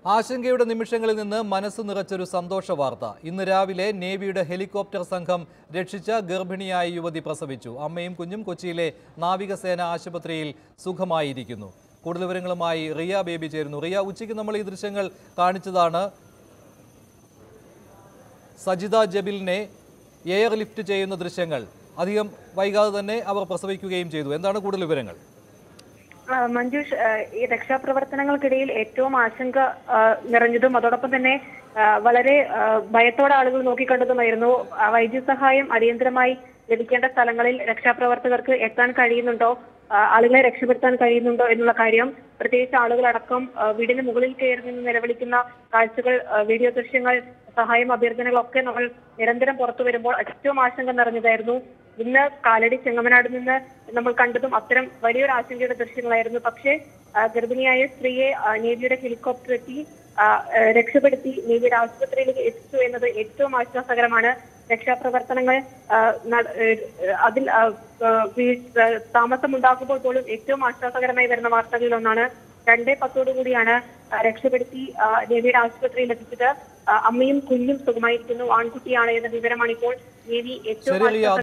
ആശങ്കയുടെ നിമിഷങ്ങളിൽ നിന്ന് മനസ്സ് നിറച്ചൊരു സന്തോഷ വാർത്ത ഇന്ന് രാവിലെ നേവിയുടെ ഹെലികോപ്റ്റർ സംഘം രക്ഷിച്ച ഗർഭിണിയായ യുവതി പ്രസവിച്ചു അമ്മയും കുഞ്ഞും കൊച്ചിയിലെ നാവികസേന ആശുപത്രിയിൽ സുഖമായിരിക്കുന്നു കൂടുതൽ വിവരങ്ങളുമായി റിയ ബേബി ചേരുന്നു റിയ ഉച്ചയ്ക്ക് നമ്മൾ ഈ ദൃശ്യങ്ങൾ കാണിച്ചതാണ് സജിത ജബിലിനെ എയർ ലിഫ്റ്റ് ചെയ്യുന്ന ദൃശ്യങ്ങൾ അധികം വൈകാതെ തന്നെ അവർ പ്രസവിക്കുകയും ചെയ്തു എന്താണ് കൂടുതൽ വിവരങ്ങൾ ആ, മഞ്ജുഷ് ആ, ഈ രക്ഷാപ്രവർത്തനങ്ങൾക്കിടയിൽ ഏറ്റവും ആശങ്ക ആ, നിറഞ്ഞതും അതോടൊപ്പം തന്നെ ആ, വളരെ ആ, ഭയത്തോടെ ആളുകൾ നോക്കിക്കണ്ടതുമായിരുന്നു ആ, വൈദ്യസഹായം അടിയന്തരമായി ലഭിക്കേണ്ട സ്ഥലങ്ങളിൽ രക്ഷാപ്രവർത്തകർക്ക് എത്താൻ കഴിയുന്നുണ്ടോ ആ, ആളുകളെ രക്ഷപ്പെടുത്താൻ കഴിയുന്നുണ്ടോ എന്നുള്ള കാര്യം പ്രത്യേകിച്ച് ആളുകളടക്കം ആ, വീടിന് മുകളിൽ കയറി നിന്ന് നിലവിളിക്കുന്ന കാഴ്ചകൾ ആ, വീഡിയോ ദൃശ്യങ്ങൾ സഹായം അഭ്യർത്ഥനകളൊക്കെ നമ്മൾ നിരന്തരം പുറത്തു വരുമ്പോൾ ഏറ്റവും ആശങ്ക നിറഞ്ഞതായിരുന്നു ഇന്ന് കാലടി ചെങ്ങമനാട് നിന്ന് നമ്മൾ കണ്ടതും അത്തരം വലിയൊരു ആശങ്കയുടെ ദൃശ്യങ്ങളായിരുന്നു പക്ഷേ ആ, ഗർഭിണിയായ സ്ത്രീയെ ആ, നേവിയുടെ ഹെലികോപ്റ്റർ എത്തി ആ, ആ, രക്ഷപ്പെടുത്തി നേവിയുടെ ആശുപത്രിയിലേക്ക് എത്തിച്ചു എന്നത് ഏറ്റവും ആശ്വാസകരമാണ് രക്ഷാപ്രവർത്തനങ്ങൾ ആ, നട- ഏ, അതിൽ ആ, ആ, വീ- ആ, താമസമുണ്ടാക്കുമ്പോൾ പോലും ഏറ്റവും ആശ്വാസകരമായി വരുന്ന വാർത്തകളിൽ ഒന്നാണ് രണ്ടേ പത്തോടു കൂടിയാണ് ആ, രക്ഷപ്പെടുത്തി ആ, നേവിയുടെ ആശുപത്രിയിൽ എത്തിച്ചത് ആ, അമ്മയും കുഞ്ഞും സുഖമായിരിക്കുന്നു ആൺകുട്ടിയാണ് എന്ന വിവരമാണ് ഇപ്പോൾ നേവി ഏറ്റവും ശരി റിയ